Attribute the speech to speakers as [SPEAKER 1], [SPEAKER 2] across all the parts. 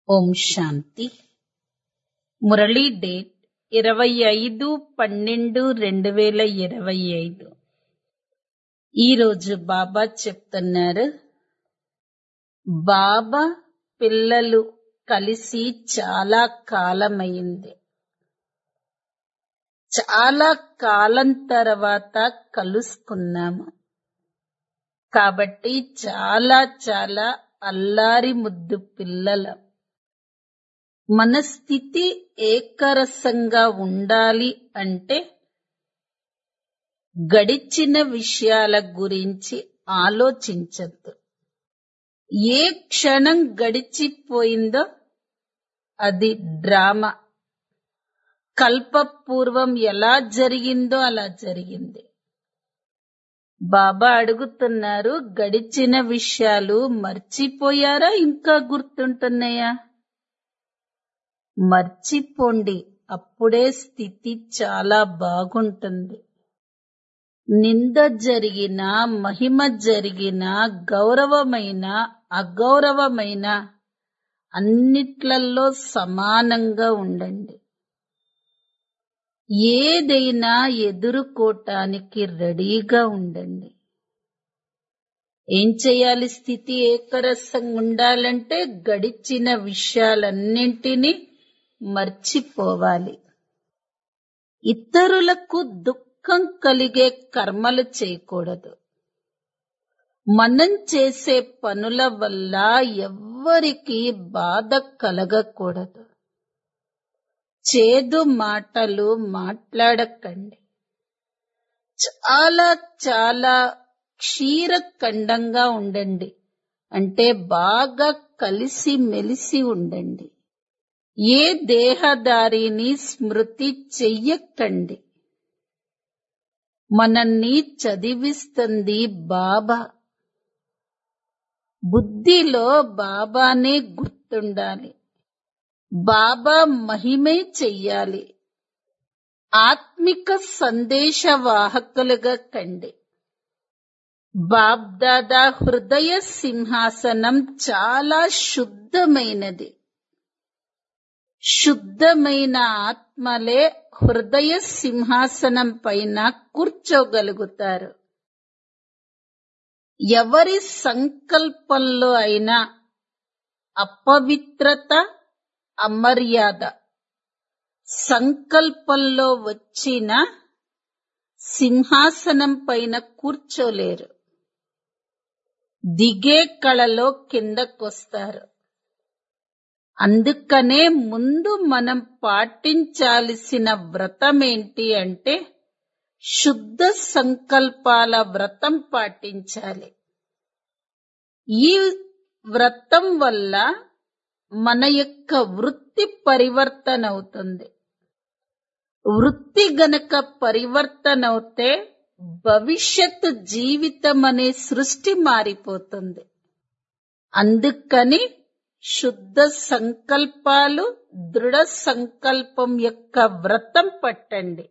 [SPEAKER 1] ఓం శాంతి Murali date ఇరవై ఐదు పన్నెండు రెండు వేల ఇరవై ఐదు ఈరోజు బాబా చెప్తున్నారు బాబా పిల్లలు కలిసి చాలా కాలమైంది చాలా కాలం తర్వాత కలుసుకున్నాము కాబట్టి చాలా చాలా అల్లారి ముద్దు పిల్లలం మన స్థితి ఏకరసంగా ఉండాలి అంటే గడిచిన విషయాల గురించి ఆలోచించద్దు ఏ క్షణం గడిచిపోయిందో అది డ్రామా కల్పపూర్వం ఎలా జరిగిందో అలా జరిగింది బాబా అడుగుతున్నారు గడిచిన విషయాలు మర్చిపోయారా ఇంకా గుర్తుంటున్నాయా మర్చిపోండి అప్పుడే స్థితి చాలా బాగుంటుంది నింద జరిగిన మహిమ జరిగిన గౌరవమైన అగౌరవమైన అన్నిట్లలో సమానంగా ఉండండి ఏదైనా ఎదుర్కోటానికి రెడీగా ఉండండి ఏం చేయాలి స్థితి ఏకరసంగా ఉండాలంటే గడిచిన విషయాలన్నింటినీ మర్చిపోవాలి ఇతరులకు దుఃఖం కలిగే కర్మలు చేయకూడదు మనం చేసే పనుల వల్ల ఎవ్వరికి బాధ కలగకూడదు చేదు మాటలు మాట్లాడకండి చాలా చాలా క్షీరఖండంగా ఉండండి అంటే బాగా కలిసి మెలిసి ఉండండి ఏ దేహదారిని స్మృతి చెయ్యకండి మనల్ని చదివిస్తుంది బాబా బుద్ధిలో బాబానే గుర్తుండాలి బాబా మహిమే చెయ్యాలి ఆత్మిక సందేశవాహకులుగా కండి బాబ్దాదా హృదయ సింహాసనం చాలా శుద్ధమైనది శుద్ధమైన ఆత్మలే హృదయ సింహాసనం పైన కూర్చోగలుగుతారు ఎవరి సంకల్పంలో అయినా అపవిత్రత అమర్యాద సంకల్పంలో వచ్చిన సింహాసనం పైన కూర్చోలేరు దిగే కళలో కిందకొస్తారు అందుకనే ముందు మనం పాటించాల్సిన వ్రతం ఏంటి అంటే శుద్ధ సంకల్పాల వ్రతం పాటించాలి ఈ వ్రతం వల్ల మన యొక్క వృత్తి పరివర్తన అవుతుంది వృత్తి గనక పరివర్తన అవుతే భవిష్యత్ జీవితం అనే సృష్టి మారిపోతుంది అందుకని శుద్ధ సంకల్పాలు దృఢ సంకల్పం యొక్క వ్రతం పట్టండి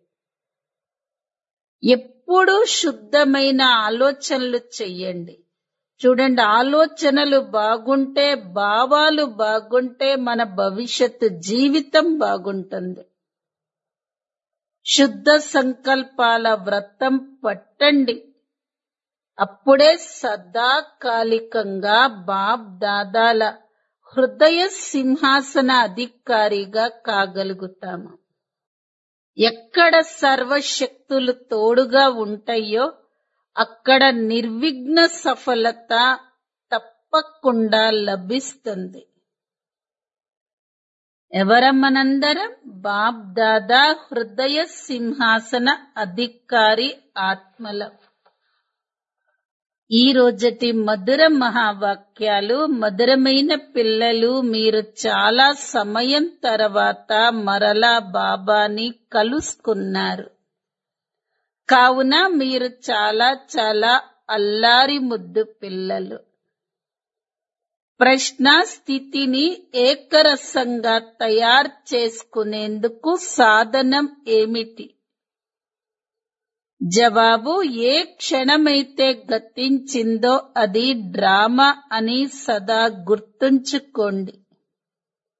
[SPEAKER 1] ఎప్పుడూ శుద్ధమైన ఆలోచనలు చెయ్యండి చూడండి ఆలోచనలు బాగుంటే భావాలు బాగుంటే మన భవిష్యత్తు జీవితం బాగుంటుంది శుద్ధ సంకల్పాల వ్రతం పట్టండి అప్పుడే సదాకాలికంగా బాబ్ దాదాల హృదయ సింహాసన అధికారిగా కాగలుగుతాము ఎక్కడ సర్వశక్తులు తోడుగా ఉంటాయో అక్కడ నిర్విఘ్న సఫలత తప్పకుండా లభిస్తుంది ఎవరమ్మనందరం బాబ్ దాదా హృదయ సింహాసన అధికారి ఆత్మల ఈ రోజటి మధుర మహావాక్యాలు మధురమైన పిల్లలు మీరు చాలా సమయం తర్వాత మరలా బాబాని కలుసుకున్నారు కావున మీరు చాలా చాలా అల్లారి ముద్దు పిల్లలు ప్రశ్న స్థితిని ఏకరసంగా తయారు చేసుకునేందుకు సాధనం ఏమిటి జవాబు ఏ క్షణమైతే గతించిందో అది డ్రామా అని సదా గుర్తుంచుకోండి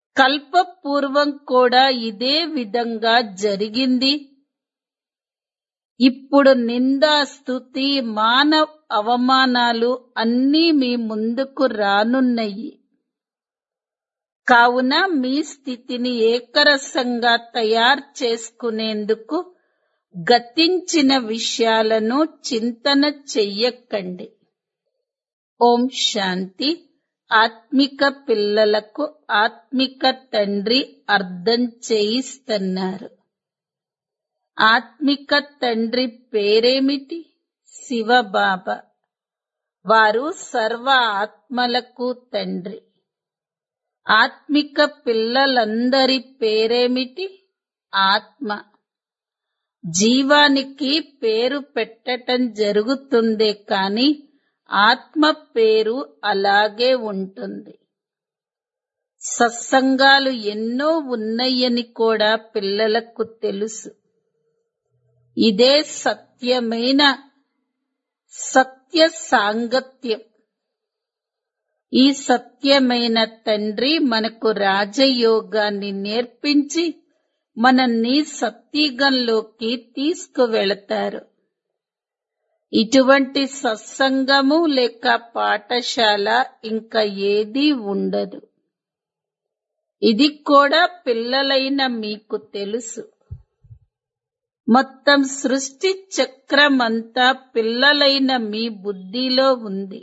[SPEAKER 1] కల్పపూర్వం కూడా ఇదే విధంగా జరిగింది ఇప్పుడు నిందా స్థుతి మాన అవమానాలు అన్నీ మీ ముందుకు రానున్నాయి కావున మీ స్థితిని ఏకరసంగా తయారు చేసుకునేందుకు గతించిన విషయాలను చింతన చెయ్యకండి ఓం శాంతి ఆత్మిక పిల్లలకు ఆత్మిక తండ్రి అర్థం చేయిస్తున్నారు ఆత్మిక తండ్రి పేరేమిటి శివబాబా వారు సర్వ ఆత్మలకు తండ్రి ఆత్మిక పిల్లలందరి పేరేమిటి ఆత్మ జీవానికి పేరు పెట్టటం జరుగుతుందే కాని ఆత్మ పేరు అలాగే ఉంటుంది సత్సంగాలు ఎన్నో ఉన్నాయని కూడా పిల్లలకు తెలుసు ఇదే సత్యమైన సత్య సాంగత్యం ఈ సత్యమైన తండ్రి మనకు రాజయోగాన్ని నేర్పించి మనల్ని సత్యగంలోకి తీసుకువెళతారు ఇటువంటి సత్సంగము లేక పాఠశాల ఇంకా ఏదీ ఉండదు ఇది కూడా పిల్లలైన మీకు తెలుసు మొత్తం సృష్టి చక్రమంతా పిల్లలైన మీ బుద్ధిలో ఉంది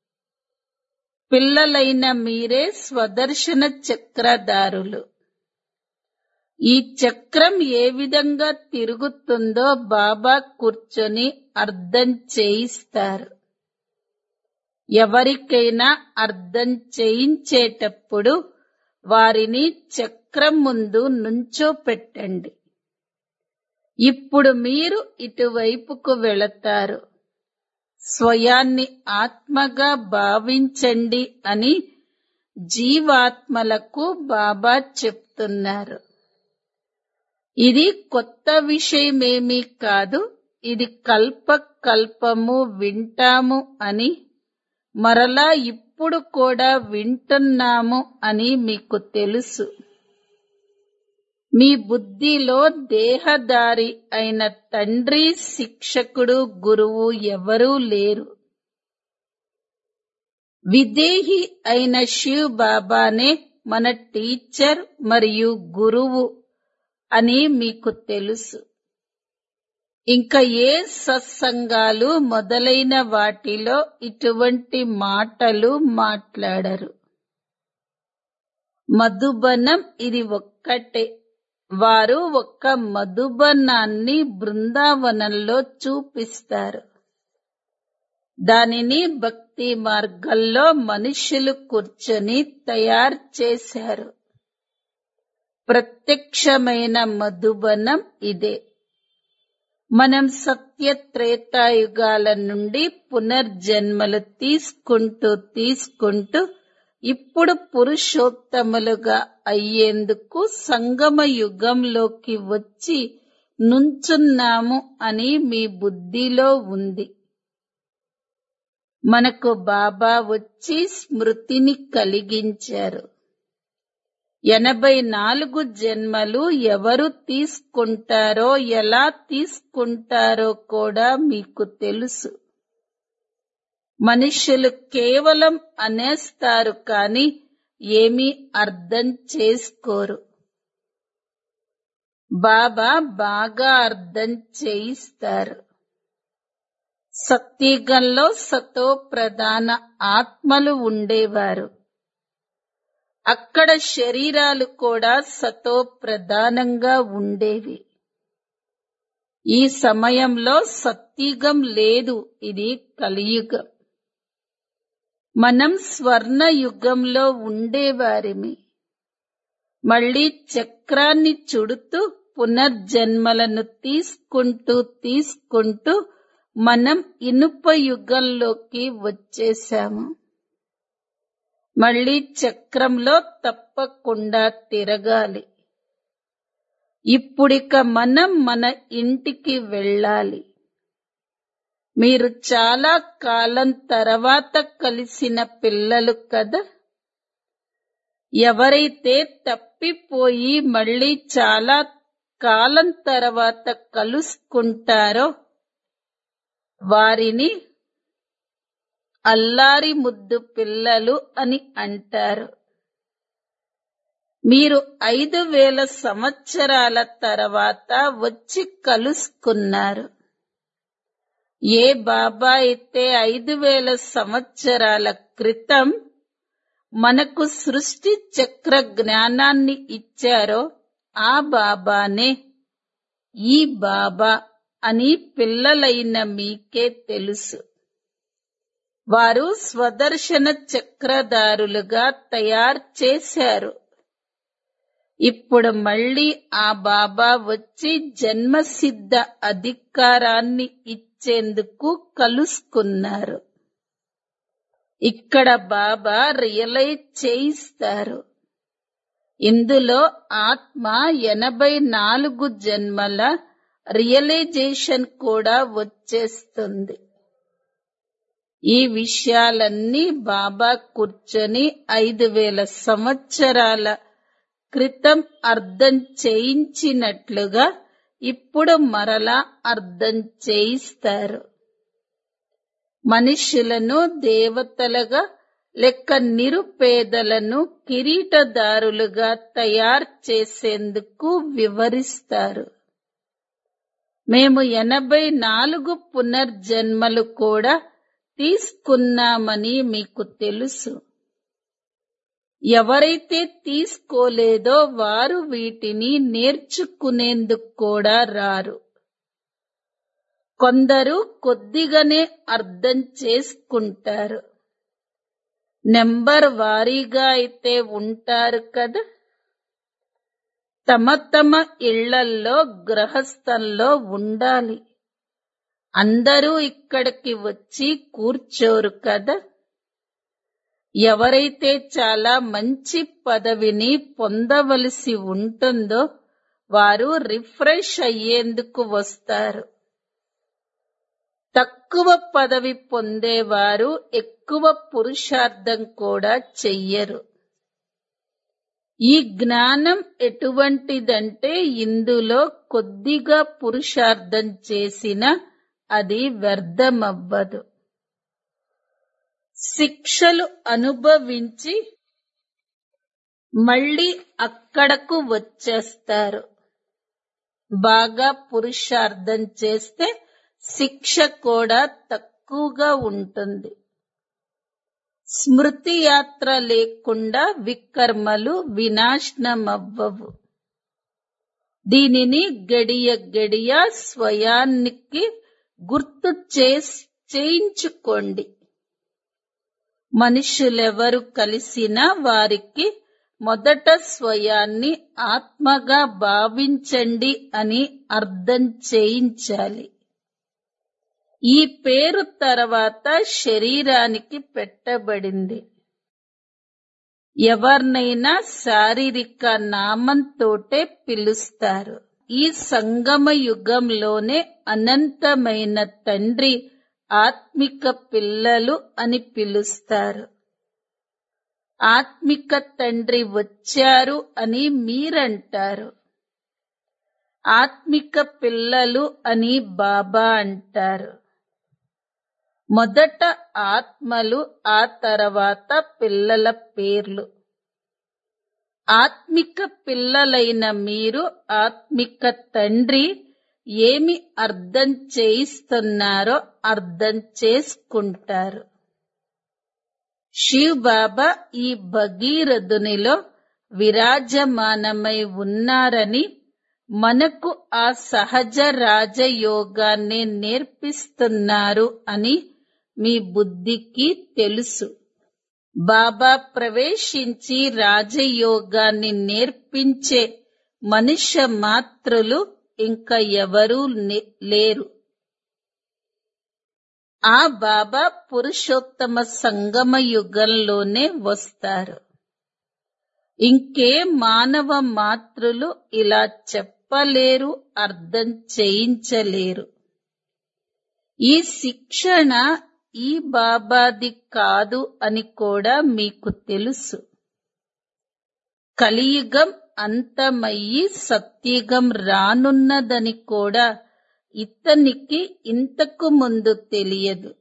[SPEAKER 1] పిల్లలైన మీరే స్వదర్శన చక్రధారులు ఈ చక్రం ఏ విధంగా తిరుగుతుందో బాబా కూర్చొని అర్థం చేయిస్తారు ఎవరికైనా అర్థం చేయించేటప్పుడు వారిని చక్రం ముందు నుంచోపెట్టండి ఇప్పుడు మీరు ఇటువైపుకు వెళతారు స్వయాన్ని ఆత్మగా భావించండి అని జీవాత్మలకు బాబా చెప్తున్నారు ఇది కొత్త విషయమేమీ కాదు ఇది కల్ప కల్పము వింటాము అని మరలా ఇప్పుడు కూడా వింటున్నాము అని మీకు తెలుసు మీ బుద్ధిలో దేహదారి అయిన తండ్రి శిక్షకుడు గురువు ఎవరూ లేరు విదేహి అయిన శివ్ బాబానే మన టీచర్ మరియు గురువు అని మీకు తెలుసు ఇంకా ఏ సత్సంగాలు మొదలైన వాటిలో ఇటువంటి మాటలు మాట్లాడరు మధుబనం ఇది ఒక్కటే వారు ఒక్క మధుబనాన్ని బృందావనంలో చూపిస్తారు దానిని భక్తి మార్గంలో మనుషులు కూర్చొని తయారు చేశారు ప్రత్యక్షమైన మధుబనం ఇదే మనం సత్య త్రేతాయుగాల నుండి పునర్జన్మలు తీసుకుంటూ తీసుకుంటూ ఇప్పుడు పురుషోత్తములుగా అయ్యేందుకు సంగమ యుగంలోకి వచ్చి నుంచున్నాము అని మీ బుద్ధిలో ఉంది మనకు బాబా వచ్చి స్మృతిని కలిగించారు ఎనభై నాలుగు జన్మలు ఎవరు తీసుకుంటారో ఎలా తీసుకుంటారో కూడా మీకు తెలుసు మనుషులు కేవలం అనేస్తారు కాని ఏమీ అర్థం చేసుకోరు బాబా బాగా అర్థం చేయిస్తారు సత్యగంలో సతో ప్రధాన ఆత్మలు ఉండేవారు అక్కడ శరీరాలు కూడా సతో ప్రధానంగా ఉండేవి ఈ సమయంలో సత్యుగం లేదు ఇది కలియుగం మనం స్వర్ణ యుగంలో ఉండేవారిమి మళ్ళీ చక్రాన్ని చుడుతూ పునర్జన్మలను తీసుకుంటూ తీసుకుంటూ మనం ఇనుప యుగంలోకి వచ్చేశాము మళ్ళీ చక్రంలో తప్పకుండా తిరగాలి ఇప్పుడిక మనం మన ఇంటికి వెళ్ళాలి మీరు చాలా కాలం తర్వాత కలిసిన పిల్లలు కదా ఎవరైతే తప్పిపోయి మళ్ళీ చాలా కాలం తర్వాత కలుసుకుంటారో వారిని అల్లారి ముద్దు పిల్లలు అని అంటారు మీరు ఐదు వేల సంవత్సరాల తర్వాత వచ్చి కలుసుకున్నారు ఏ బాబా అయితే ఐదు వేల సంవత్సరాల క్రితం మనకు సృష్టి చక్ర జ్ఞానాన్ని ఇచ్చారో ఆ బాబానే ఈ బాబా అని పిల్లలైన మీకే తెలుసు వారు స్వదర్శన చక్రధారులుగా తయారు చేశారు ఇప్పుడు మళ్ళీ ఆ బాబా వచ్చి జన్మసిద్ధ అధికారాన్ని ఇచ్చేందుకు కలుసుకున్నారు ఇక్కడ బాబా రియలైజ్ చేయిస్తారు ఇందులో ఆత్మ ఎనభై నాలుగు జన్మల రియలైజేషన్ కూడా వచ్చేస్తుంది ఈ విషయాలన్నీ బాబా కూర్చొని ఐదు వేల సంవత్సరాల క్రితం అర్థం చేయించినట్లుగా ఇప్పుడు మరలా అర్థం చేయిస్తారు మనుషులను దేవతలుగా లెక్క నిరుపేదలను కిరీటదారులుగా తయారు చేసేందుకు వివరిస్తారు మేము ఎనభై నాలుగు పునర్జన్మలు కూడా తీసుకున్నామని మీకు తెలుసు ఎవరైతే తీసుకోలేదో వారు వీటిని నేర్చుకునేందుకు కూడా రారు కొందరు కొద్దిగానే అర్థం చేసుకుంటారు నెంబర్ వారీగా అయితే ఉంటారు కదా తమ తమ ఇళ్లల్లో గృహస్థంలో ఉండాలి అందరూ ఇక్కడికి వచ్చి కూర్చోరు కదా ఎవరైతే చాలా మంచి పదవిని పొందవలసి ఉంటుందో వారు రిఫ్రెష్ అయ్యేందుకు వస్తారు తక్కువ పదవి పొందేవారు ఎక్కువ పురుషార్థం కూడా చెయ్యరు ఈ జ్ఞానం ఎటువంటిదంటే ఇందులో కొద్దిగా పురుషార్థం చేసిన అది వ్యర్థమవ్వదు శిక్షలు అనుభవించి మళ్ళీ అక్కడకు వచ్చేస్తారు బాగా పురుషార్థం చేస్తే శిక్ష కూడా తక్కువగా ఉంటుంది స్మృతి యాత్ర లేకుండా వికర్మలు వినాశనమవ్వవు దీనిని గడియ గడియ స్వయానికి గుర్తు చేసి చేయించుకోండి మనుషులెవరు కలిసినా వారికి మొదట స్వయాన్ని ఆత్మగా భావించండి అని అర్థం చేయించాలి ఈ పేరు తర్వాత శరీరానికి పెట్టబడింది ఎవరినైనా శారీరక నామంతోటే పిలుస్తారు ఈ సంగమ యుగంలోనే అనంతమైన తండ్రి ఆత్మిక పిల్లలు అని పిలుస్తారు ఆత్మిక తండ్రి వచ్చారు అని మీరంటారు ఆత్మిక పిల్లలు అని బాబా అంటారు మొదట ఆత్మలు ఆ తర్వాత పిల్లల పేర్లు ఆత్మిక పిల్లలైన మీరు ఆత్మిక తండ్రి ఏమి అర్థం చేయిస్తున్నారో అర్థం చేసుకుంటారు శివ్ బాబా ఈ భగీరథునిలో విరాజమానమై ఉన్నారని మనకు ఆ సహజ రాజయోగాన్ని నేర్పిస్తున్నారు అని మీ బుద్ధికి తెలుసు బాబా ప్రవేశించి రాజయోగాన్ని నేర్పించే మనుష్య మాత్రులు ఇంకా ఎవరూ నే- లేరు ఆ బాబా పురుషోత్తమ సంగమ యుగంలోనే వస్తారు ఇంకే మానవ మాతృలు ఇలా చెప్పలేరు అర్థం చేయించలేరు ఈ శిక్షణ ఈ బాబాది కాదు అని కూడా మీకు తెలుసు కలియుగం అంతమయ్యి సత్యుగం రానున్నదని కూడా ఇతనికి ఇంతకు ముందు తెలియదు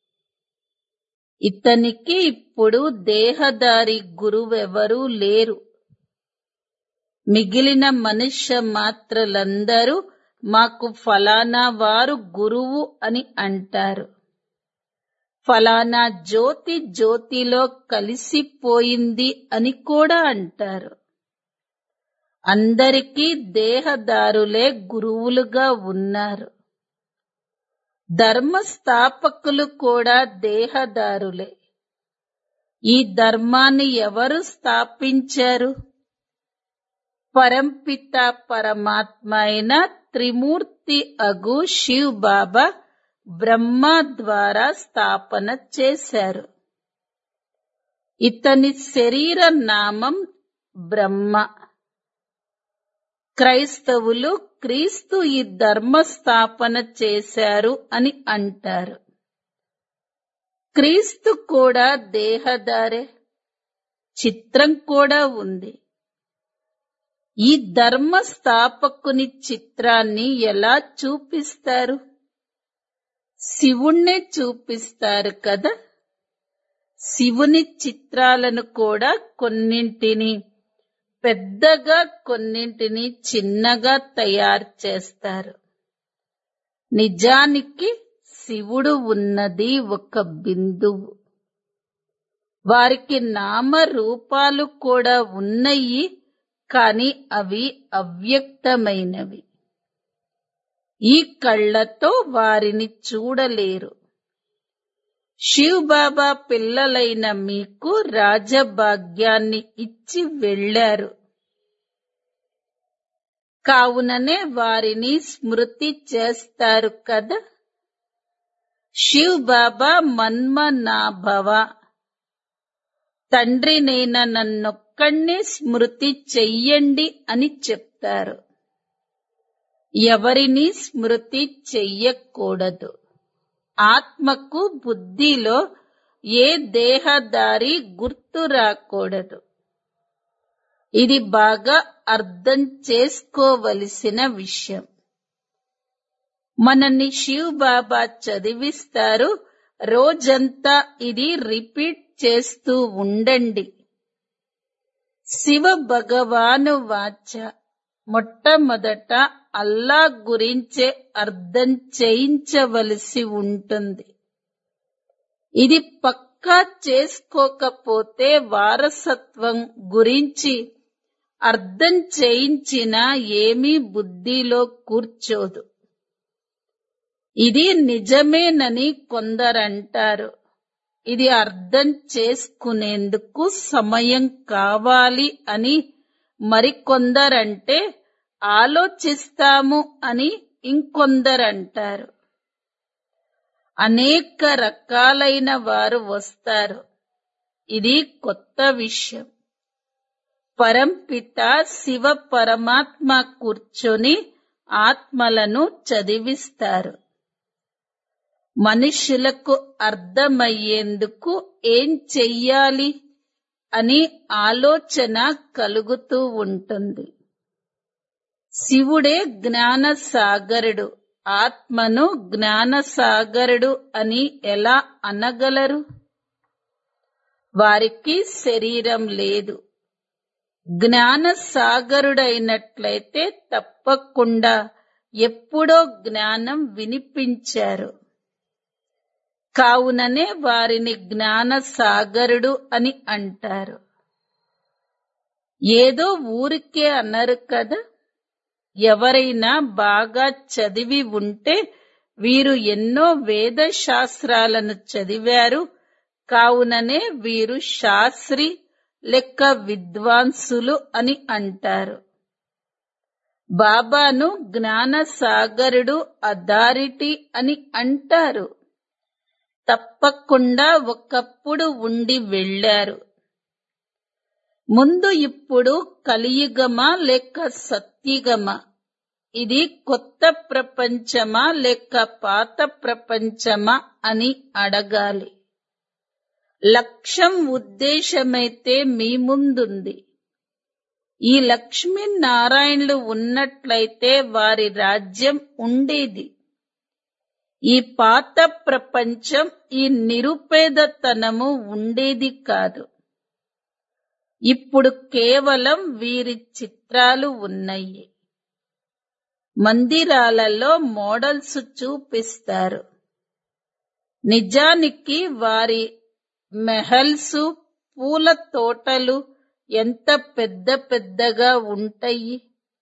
[SPEAKER 1] ఇతనికి ఇప్పుడు దేహదారి గురువెవరూ లేరు మిగిలిన మనుష్య మాత్రలందరూ మాకు ఫలానా వారు గురువు అని అంటారు ఫలానా జ్యోతి జ్యోతిలో కలిసిపోయింది అని కూడా అంటారు అందరికీ దేహదారులే గురువులుగా ఉన్నారు ధర్మస్థాపకులు కూడా దేహదారులే ఈ ధర్మాన్ని ఎవరు స్థాపించారు పరంపిత పరమాత్మ అయిన త్రిమూర్తి అగు శివ్ బాబా బ్రహ్మ ద్వారా స్థాపన చేశారు ఇతని శరీర నామం బ్రహ్మ క్రైస్తవులు క్రీస్తు ఈ ధర్మ స్థాపన చేశారు అని అంటారు క్రీస్తు కూడా దేహదారే చిత్రం కూడా ఉంది ఈ ధర్మ స్థాపకుని చిత్రాన్ని ఎలా చూపిస్తారు శివుణ్ణే చూపిస్తారు కదా శివుని చిత్రాలను కూడా కొన్నింటిని పెద్దగా కొన్నింటిని చిన్నగా తయారు చేస్తారు నిజానికి శివుడు ఉన్నది ఒక బిందువు వారికి నామ రూపాలు కూడా ఉన్నాయి కాని అవి అవ్యక్తమైనవి ఈ కళ్ళతో వారిని చూడలేరు శివ్ బాబా పిల్లలైన మీకు రాజభాగ్యాన్ని ఇచ్చి వెళ్లారు కావుననే వారిని స్మృతి చేస్తారు కదా శివ్ బాబా మన్మనాభవ తండ్రినైన నన్నొక్కడినే స్మృతి చెయ్యండి అని చెప్తారు ఎవరిని స్మృతి చెయ్యకూడదు ఆత్మకు బుద్ధిలో ఏ దేహదారి గుర్తు రాకూడదు ఇది బాగా అర్థం చేసుకోవలసిన విషయం మనని శివ్ బాబా చదివిస్తారు రోజంతా ఇది రిపీట్ చేస్తూ ఉండండి శివ భగవాను వాచ మొట్టమొదట అల్లా గురించే అర్థం చేయించవలసి ఉంటుంది ఇది పక్కా చేసుకోకపోతే వారసత్వం గురించి అర్థం చేయించినా ఏమీ బుద్ధిలో కూర్చోదు ఇది నిజమేనని కొందరంటారు ఇది అర్థం చేసుకునేందుకు సమయం కావాలి అని మరికొందరంటే ఆలోచిస్తాము అని ఇంకొందరంటారు అనేక రకాలైన వారు వస్తారు ఇది కొత్త విషయం పరంపిత శివ పరమాత్మ కూర్చొని ఆత్మలను చదివిస్తారు మనుషులకు అర్థమయ్యేందుకు ఏం చెయ్యాలి అని ఆలోచన కలుగుతూ ఉంటుంది శివుడే జ్ఞాన సాగరుడు ఆత్మను జ్ఞాన సాగరుడు అని ఎలా అనగలరు వారికి శరీరం లేదు జ్ఞాన సాగరుడైనట్లయితే తప్పకుండా ఎప్పుడో జ్ఞానం వినిపించారు కావుననే వారిని జ్ఞాన సాగరుడు అని అంటారు ఏదో ఊరికే అన్నారు కదా ఎవరైనా బాగా చదివి ఉంటే వీరు ఎన్నో వేద శాస్త్రాలను చదివారు కావుననే వీరు శాస్త్రి లెక్క విద్వాంసులు అని అంటారు బాబాను జ్ఞాన సాగరుడు అథారిటీ అని అంటారు తప్పకుండా ఒకప్పుడు ఉండి వెళ్ళారు ముందు ఇప్పుడు కలియుగమా లేక సత్యుగమా ఇది కొత్త ప్రపంచమా లేక పాత ప్రపంచమా అని అడగాలి లక్ష్యం ఉద్దేశమైతే మీ ముందుంది ఈ లక్ష్మీనారాయణులు ఉన్నట్లయితే వారి రాజ్యం ఉండేది ఈ పాత ప్రపంచం ఈ నిరుపేదతనము ఉండేది కాదు ఇప్పుడు కేవలం వీరి చిత్రాలు ఉన్నాయి మందిరాలలో మోడల్స్ చూపిస్తారు నిజానికి వారి మెహల్స్ పూల తోటలు ఎంత పెద్ద పెద్దగా ఉంటాయి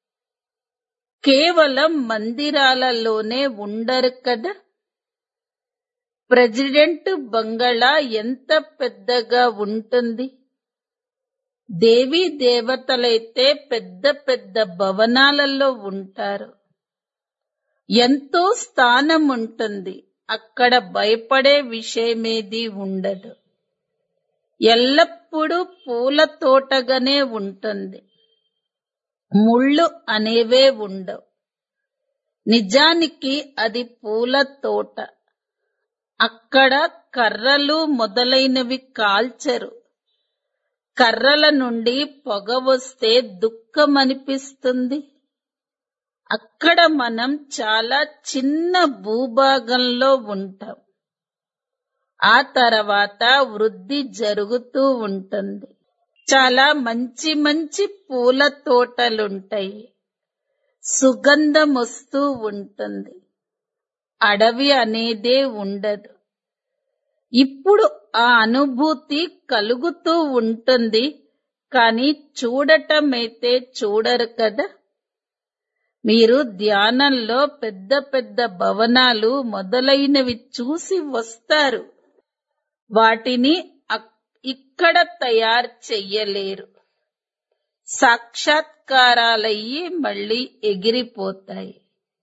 [SPEAKER 1] కేవలం మందిరాలలోనే ఉండరు కదా ప్రెసిడెంట్ బంగళా ఎంత పెద్దగా ఉంటుంది దేవీ దేవతలైతే పెద్ద పెద్ద భవనాలలో ఉంటారు ఎంతో స్థానం ఉంటుంది అక్కడ భయపడే విషయమేది ఉండదు ఎల్లప్పుడూ పూల తోటగానే ఉంటుంది ముళ్ళు అనేవే ఉండవు నిజానికి అది పూల తోట అక్కడ కర్రలు మొదలైనవి కాల్చరు కర్రల నుండి పొగ వస్తే దుఃఖం అనిపిస్తుంది అక్కడ మనం చాలా చిన్న భూభాగంలో ఉంటాం ఆ తర్వాత వృద్ధి జరుగుతూ ఉంటుంది చాలా మంచి మంచి పూల తోటలుంటాయి సుగంధం వస్తూ ఉంటుంది అడవి అనేదే ఉండదు ఇప్పుడు ఆ అనుభూతి కలుగుతూ ఉంటుంది కానీ చూడటం అయితే చూడరు కదా మీరు ధ్యానంలో పెద్ద పెద్ద భవనాలు మొదలైనవి చూసి వస్తారు వాటిని అక్- ఇక్కడ తయారు చెయ్యలేరు సాక్షాత్కారాలయ్యి మళ్ళీ ఎగిరిపోతాయి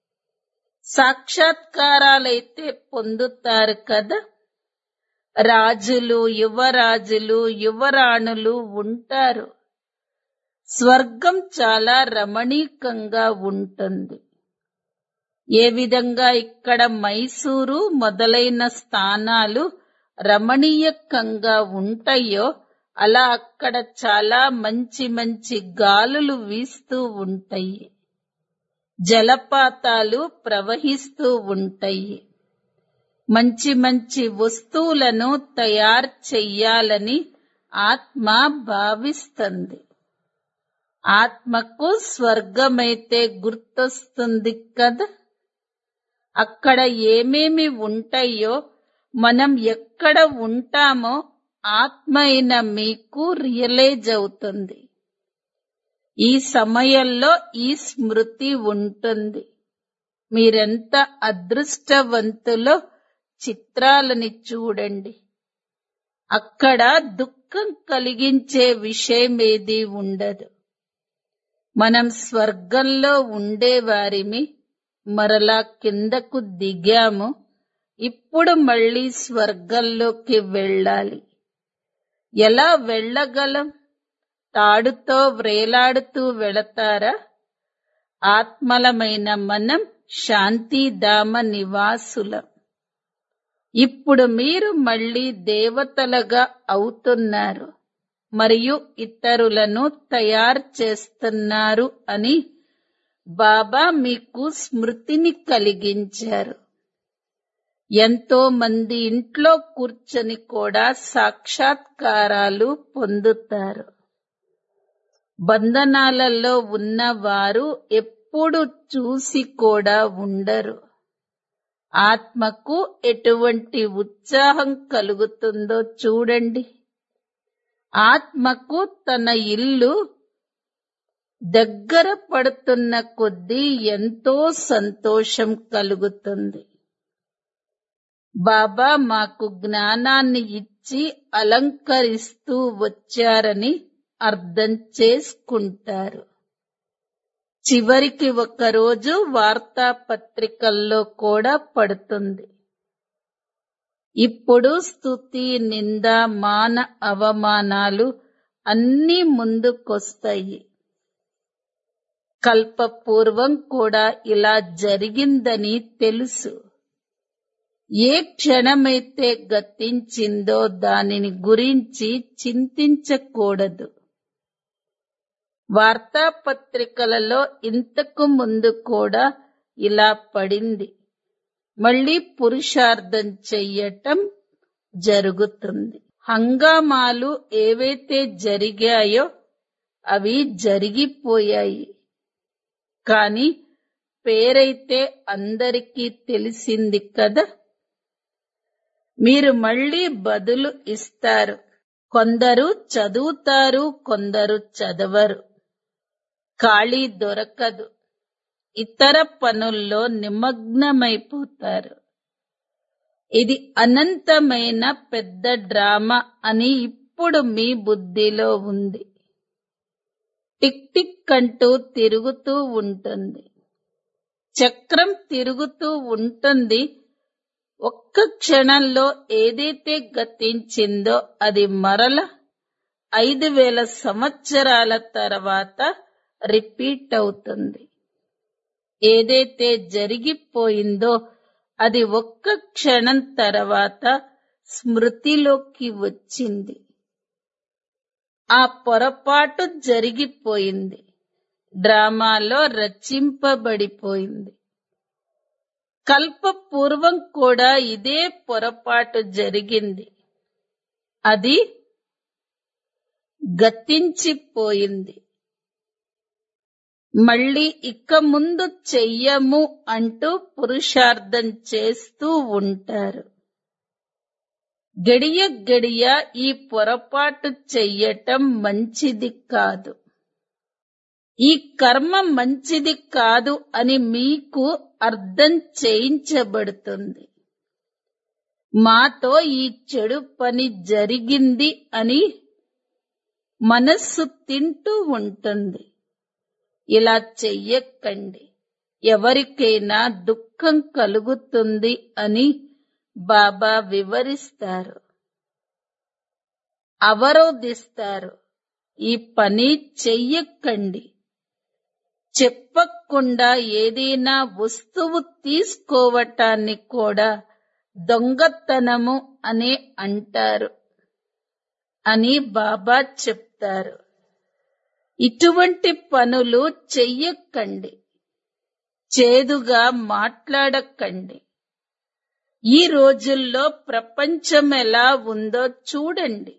[SPEAKER 1] సాక్షాత్కారాలైతే పొందుతారు కదా రాజులు యువరాజులు యువరాణులు ఉంటారు స్వర్గం చాలా రమణీకంగా ఉంటుంది ఏ విధంగా ఇక్కడ మైసూరు మొదలైన స్థానాలు రమణీయకంగా ఉంటాయో అలా అక్కడ చాలా మంచి మంచి గాలులు వీస్తూ ఉంటాయి జలపాతాలు ప్రవహిస్తూ ఉంటాయి మంచి మంచి వస్తువులను తయారు చెయ్యాలని ఆత్మ భావిస్తుంది ఆత్మకు స్వర్గమైతే గుర్తొస్తుంది కదా అక్కడ ఏమేమి ఉంటాయో మనం ఎక్కడ ఉంటామో ఆత్మ అయిన మీకు రియలైజ్ అవుతుంది ఈ సమయంలో ఈ స్మృతి ఉంటుంది మీరెంత అదృష్టవంతులో చిత్రాలని చూడండి అక్కడ దుఃఖం కలిగించే విషయమేది ఉండదు మనం స్వర్గంలో ఉండేవారిమి మరలా కిందకు దిగాము ఇప్పుడు మళ్ళీ స్వర్గంలోకి వెళ్ళాలి ఎలా వెళ్ళగలం తాడుతో వ్రేలాడుతూ వెళతారా ఆత్మలమైన మనం శాంతిధామ నివాసులం ఇప్పుడు మీరు మళ్ళీ దేవతలుగా అవుతున్నారు మరియు ఇతరులను తయారు చేస్తున్నారు అని బాబా మీకు స్మృతిని కలిగించారు ఎంతో మంది ఇంట్లో కూర్చొని కూడా సాక్షాత్కారాలు పొందుతారు బంధనాలలో ఉన్నవారు ఎప్పుడు చూసి కూడా ఉండరు ఆత్మకు ఎటువంటి ఉత్సాహం కలుగుతుందో చూడండి ఆత్మకు తన ఇల్లు దగ్గర పడుతున్న కొద్దీ ఎంతో సంతోషం కలుగుతుంది బాబా మాకు జ్ఞానాన్ని ఇచ్చి అలంకరిస్తూ వచ్చారని అర్థం చేసుకుంటారు చివరికి ఒకరోజు వార్తాపత్రికల్లో కూడా పడుతుంది ఇప్పుడు స్థుతి నింద మాన అవమానాలు అన్నీ ముందుకొస్తాయి కల్పపూర్వం కూడా ఇలా జరిగిందని తెలుసు ఏ క్షణమైతే గతించిందో దానిని గురించి చింతించకూడదు వార్తాపత్రికలలో ఇంతకు ముందు కూడా ఇలా పడింది మళ్ళీ పురుషార్థం చెయ్యటం జరుగుతుంది హంగామాలు ఏవైతే జరిగాయో అవి జరిగిపోయాయి కాని పేరైతే అందరికీ తెలిసింది కదా మీరు మళ్ళీ బదులు ఇస్తారు కొందరు చదువుతారు కొందరు చదవరు ఖాళీ దొరకదు ఇతర పనుల్లో నిమగ్నమైపోతారు ఇది అనంతమైన పెద్ద డ్రామా అని ఇప్పుడు మీ బుద్ధిలో ఉంది టిక్ టిక్ అంటూ తిరుగుతూ ఉంటుంది చక్రం తిరుగుతూ ఉంటుంది ఒక్క క్షణంలో ఏదైతే గతించిందో అది మరల ఐదు వేల సంవత్సరాల తర్వాత రిపీట్ అవుతుంది ఏదైతే జరిగిపోయిందో అది ఒక్క క్షణం తర్వాత స్మృతిలోకి వచ్చింది ఆ పొరపాటు జరిగిపోయింది డ్రామాలో రచింపబడిపోయింది కల్ప పూర్వం కూడా ఇదే పొరపాటు జరిగింది అది గతించిపోయింది మళ్ళీ ఇక ముందు చెయ్యము అంటూ పురుషార్థం చేస్తూ ఉంటారు గడియ గడియ ఈ పొరపాటు చెయ్యటం మంచిది కాదు ఈ కర్మ మంచిది కాదు అని మీకు అర్థం చేయించబడుతుంది మాతో ఈ చెడు పని జరిగింది అని మనస్సు తింటూ ఉంటుంది ఇలా చెయ్యకండి ఎవరికైనా దుఃఖం కలుగుతుంది అని బాబా వివరిస్తారు అవరోధిస్తారు ఈ పని చెయ్యకండి చెప్పకుండా ఏదైనా వస్తువు తీసుకోవటాన్ని కూడా దొంగతనము అనే అంటారు అని బాబా చెప్తారు ఇటువంటి పనులు చెయ్యకండి చేదుగా మాట్లాడకండి ఈ రోజుల్లో ప్రపంచం ఎలా ఉందో చూడండి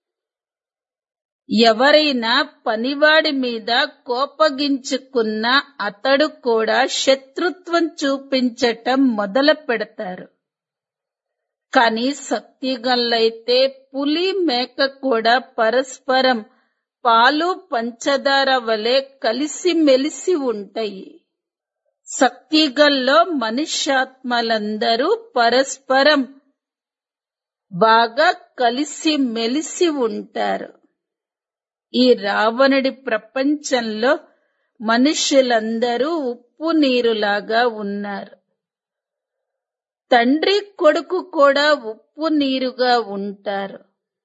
[SPEAKER 1] ఎవరైనా పనివాడి మీద కోపగించుకున్న అతడు కూడా శత్రుత్వం చూపించటం మొదలు పెడతారు కానీ సత్యగల్లైతే పులి మేక కూడా పరస్పరం పాలు పంచదార వలె కలిసిమెలిసి ఉంటాయి సత్యగల్లో మనుష్యాత్మలందరూ పరస్పరం బాగా కలిసి మెలిసి ఉంటారు ఈ రావణుడి ప్రపంచంలో మనుషులందరూ ఉప్పు నీరులాగా ఉన్నారు తండ్రి కొడుకు కూడా ఉప్పు నీరుగా ఉంటారు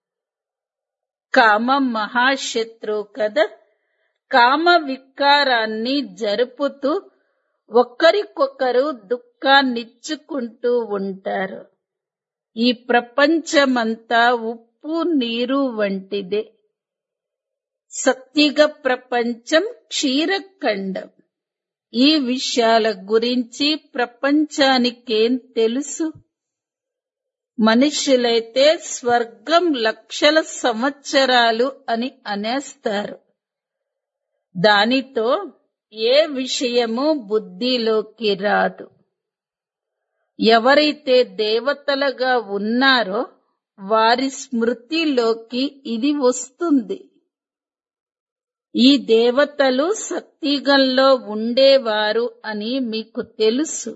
[SPEAKER 1] కామ మహాశత్రువు కదా కామ వికారాన్ని జరుపుతూ ఒకరికొకరు దుఃఖాన్నిచ్చుకుంటూ ఉంటారు ఈ ప్రపంచమంతా ఉప్పు నీరు వంటిదే సత్యుగ ప్రపంచం క్షీరఖండం ఈ విషయాల గురించి ప్రపంచానికేం తెలుసు మనుషులైతే స్వర్గం లక్షల సంవత్సరాలు అని అనేస్తారు దానితో ఏ విషయము బుద్ధిలోకి రాదు ఎవరైతే దేవతలుగా ఉన్నారో వారి స్మృతిలోకి ఇది వస్తుంది ఈ దేవతలు సత్యుగంలో ఉండేవారు అని మీకు తెలుసు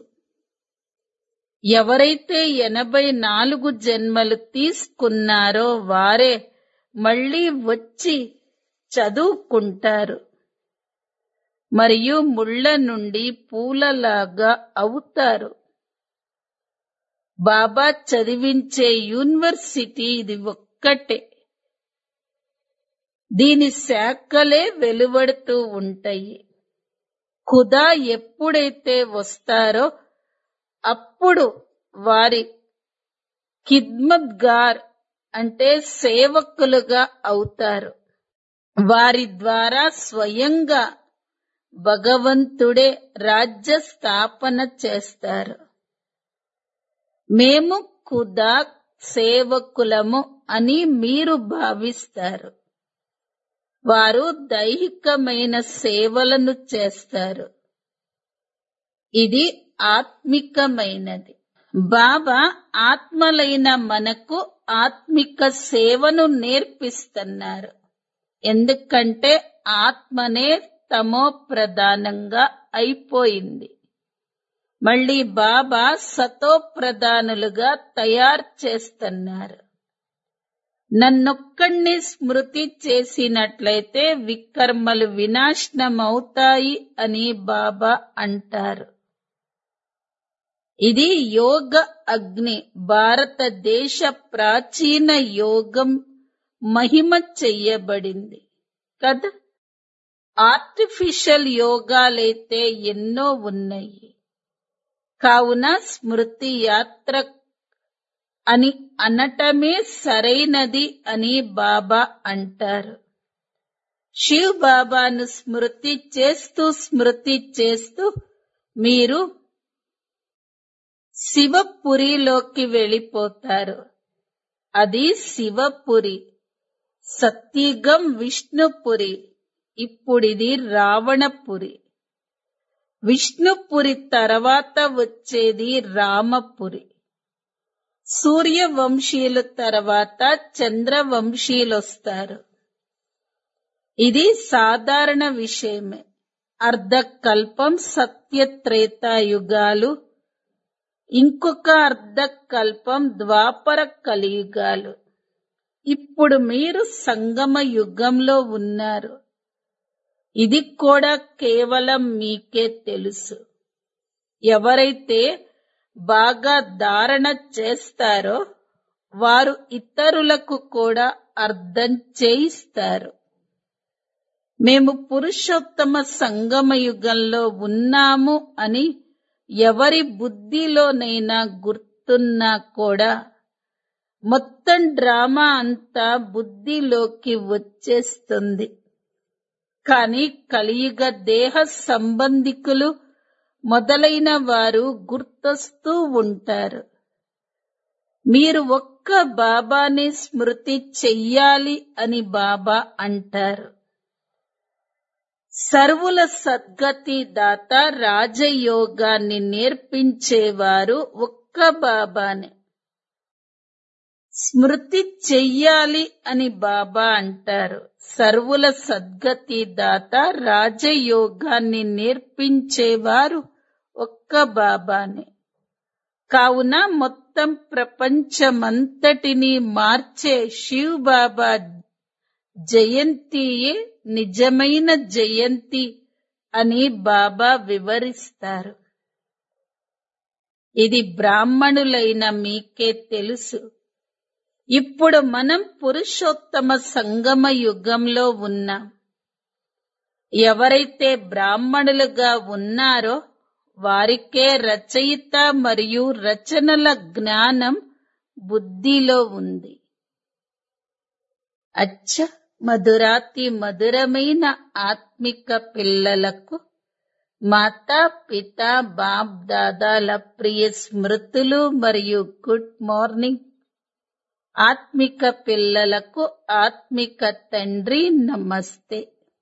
[SPEAKER 1] ఎవరైతే ఎనభై నాలుగు జన్మలు తీసుకున్నారో వారే మళ్ళీ వచ్చి చదువుకుంటారు మరియు ముళ్ళ నుండి పూలలాగా అవుతారు బాబా చదివించే యూనివర్సిటీ ఇది ఒక్కటే దీని శాఖలే వెలువడుతూ ఉంటాయి ఖుదా ఎప్పుడైతే వస్తారో అప్పుడు వారి ఖిద్మత్గార్ అంటే సేవకులుగా అవుతారు వారి ద్వారా స్వయంగా భగవంతుడే రాజ్య స్థాపన చేస్తారు మేము కుదా సేవకులము అని మీరు భావిస్తారు వారు దైహికమైన సేవలను చేస్తారు ఇది ఆత్మికమైనది బాబా ఆత్మలైన మనకు ఆత్మిక సేవను నేర్పిస్తున్నారు ఎందుకంటే ఆత్మనే తమో ప్రధానంగా అయిపోయింది మళ్ళీ బాబా సతో ప్రధానులుగా తయారు చేస్తున్నారు నన్నొక్కడిని స్మృతి చేసినట్లయితే వికర్మలు వినాశనమవుతాయి అని బాబా అంటారు ఇది యోగ అగ్ని భారతదేశ ప్రాచీన యోగం మహిమ చెయ్యబడింది కదా ఆర్టిఫిషియల్ యోగాలైతే ఎన్నో ఉన్నాయి కావున స్మృతి యాత్ర అని అనటమే సరైనది అని బాబా అంటారు శివ్ బాబాను స్మృతి చేస్తూ స్మృతి చేస్తూ మీరు శివపురిలోకి వెళ్ళిపోతారు అది శివపురి సత్యుగం విష్ణుపురి ఇప్పుడిది రావణపురి విష్ణుపురి తర్వాత వచ్చేది రామపురి సూర్యవంశీయుల తర్వాత చంద్రవంశీయులు వస్తారు ఇది సాధారణ విషయమే అర్ధకల్పం సత్యత్రేతాయుగాలు ఇంకొక అర్ధకల్పం ద్వాపర కలియుగాలు ఇప్పుడు మీరు సంగమ యుగంలో ఉన్నారు ఇది కూడా కేవలం మీకే తెలుసు ఎవరైతే బాగా ధారణ చేస్తారో వారు ఇతరులకు కూడా అర్థం చేయిస్తారు మేము పురుషోత్తమ సంగమ యుగంలో ఉన్నాము అని ఎవరి బుద్ధిలోనైనా గుర్తున్నా కూడా మొత్తం డ్రామా అంతా బుద్ధిలోకి వచ్చేస్తుంది కానీ కలియుగ దేహ సంబంధికులు మొదలైన వారు గుర్తొస్తూ ఉంటారు మీరు ఒక్క బాబాని స్మృతి చెయ్యాలి అని బాబా అంటారు సర్వుల సద్గతి దాత రాజయోగాన్ని నేర్పించేవారు ఒక్క బాబానే స్మృతి చెయ్యాలి అని బాబా అంటారు సర్వుల సద్గతి దాత రాజయోగాన్ని నేర్పించేవారు ఒక్క బాబానే కావున మొత్తం ప్రపంచమంతటిని మార్చే శివ్ బాబా జయంతియే నిజమైన జయంతి అని బాబా వివరిస్తారు ఇది బ్రాహ్మణులైన మీకే తెలుసు ఇప్పుడు మనం పురుషోత్తమ సంగమ యుగంలో ఉన్నాం ఎవరైతే బ్రాహ్మణులుగా ఉన్నారో వారికే రచయిత మరియు రచనల జ్ఞానం బుద్ధిలో ఉంది అచ్చ మధురాతి మధురమైన ఆత్మిక పిల్లలకు మాతా పిత బాప్ దాదాల ప్రియ స్మృతులు మరియు గుడ్ మార్నింగ్ ఆత్మిక పిల్లలకు ఆత్మిక తండ్రి నమస్తే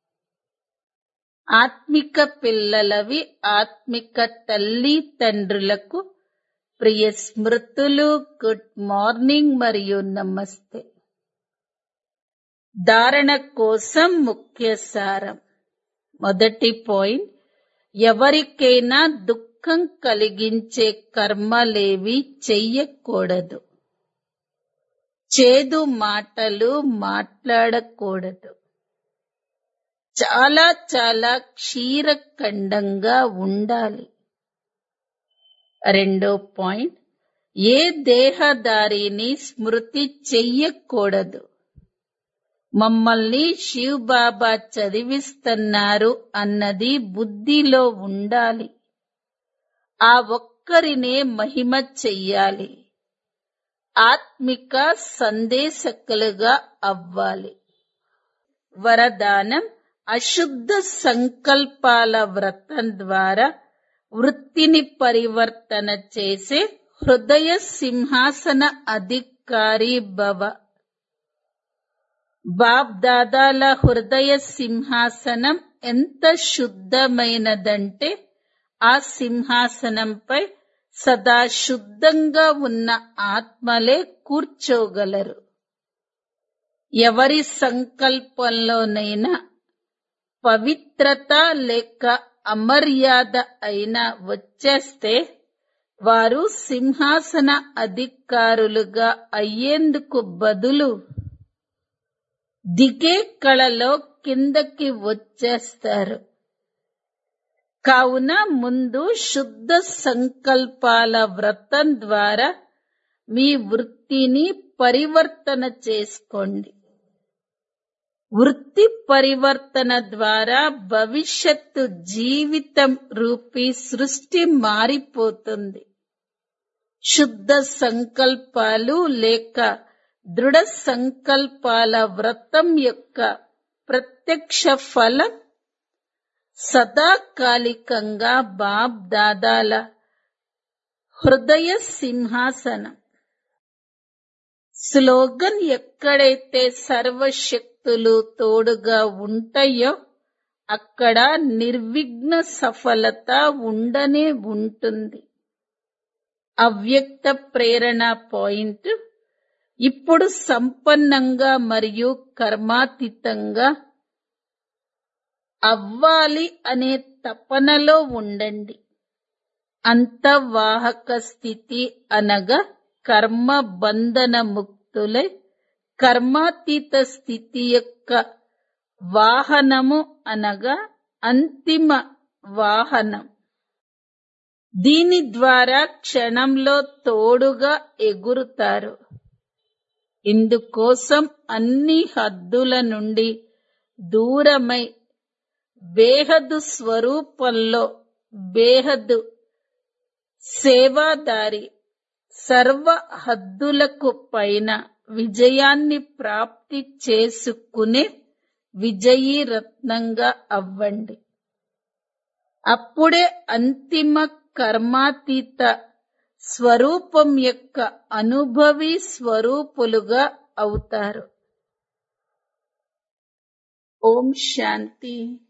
[SPEAKER 1] ఆత్మిక పిల్లలవి ఆత్మిక తల్లి తండ్రులకు ప్రియ స్మృతులు గుడ్ మార్నింగ్ మరియు నమస్తే ధారణ కోసం ముఖ్య సారం మొదటి పాయింట్ ఎవరికైనా దుఃఖం కలిగించే కర్మలేవి చెయ్యకూడదు చేదు మాటలు మాట్లాడకూడదు చాలా చాలా క్షీరఖండంగా ఉండాలి రెండో పాయింట్ ఏ దేహదారిని స్మృతి చెయ్యకూడదు మమ్మల్ని శివ్ బాబా చదివిస్తున్నారు అన్నది బుద్ధిలో ఉండాలి ఆ ఒక్కరినే మహిమ చెయ్యాలి ఆత్మిక సందేశకులుగా అవ్వాలి వరదానం అశుద్ధ సంకల్పాల వ్రతం ద్వారా వృత్తిని పరివర్తన చేసే హృదయ సింహాసన అధికారి భవ బాబ్ దాదాల హృదయ సింహాసనం ఎంత శుద్ధమైనదంటే ఆ సింహాసనంపై సదా శుద్ధంగా ఉన్న ఆత్మలే కూర్చోగలరు ఎవరి సంకల్పంలోనైనా పవిత్రత లేక అమర్యాద అయినా వచ్చేస్తే వారు సింహాసన అధికారులుగా అయ్యేందుకు బదులు దిగే కళలో కిందకి వచ్చేస్తారు కావున ముందు శుద్ధ సంకల్పాల వ్రతం ద్వారా మీ వృత్తిని పరివర్తన చేసుకోండి వృత్తి పరివర్తన ద్వారా భవిష్యత్తు జీవితం రూపీ సృష్టి మారిపోతుంది శుద్ధ సంకల్పాలు లేక దృఢ సంకల్పాల వ్రతం యొక్క ప్రత్యక్ష ఫలం సదాకాలికంగా బాబ్ దాదాల హృదయ సింహాసనం స్లోగన్ ఎక్కడైతే సర్వశక్తులు తోడుగా ఉంటాయో అక్కడ నిర్విఘ్న సఫలత ఉండనే ఉంటుంది అవ్యక్త ప్రేరణ పాయింట్ ఇప్పుడు సంపన్నంగా మరియు కర్మాతీతంగా అవ్వాలి అనే తపనలో ఉండండి అంతవాహక స్థితి అనగా కర్మ బంధన ముక్తులై కర్మాతీత స్థితి యొక్క వాహనము అనగా అంతిమ వాహనం దీని ద్వారా క్షణంలో తోడుగా ఎగురుతారు ఇందుకోసం అన్ని హద్దుల నుండి దూరమై బేహదు స్వరూపంలో బేహదు సేవాదారి సర్వ హద్దులకు పైన విజయాన్ని ప్రాప్తి చేసుకునే విజయీ రత్నంగా అవ్వండి అప్పుడే అంతిమ కర్మాతీత స్వరూపం యొక్క అనుభవి స్వరూపులుగా అవుతారు ఓం శాంతి